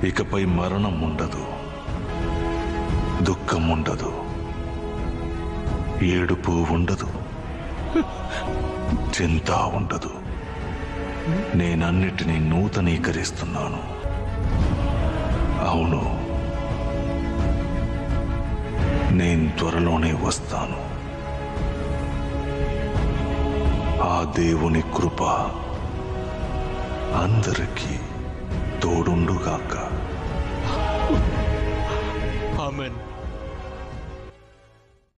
ఇకపై మరణం ఉండదు దుఃఖం ఉండదు ఏడుపు ఉండదు చింత ఉండదు నేనన్నిటినీ నూతనీకరిస్తున్నాను అవును నేను త్వరలోనే వస్తాను ఆ దేవుని కృప అందరికీ తోడుండుగాక ఆమెన్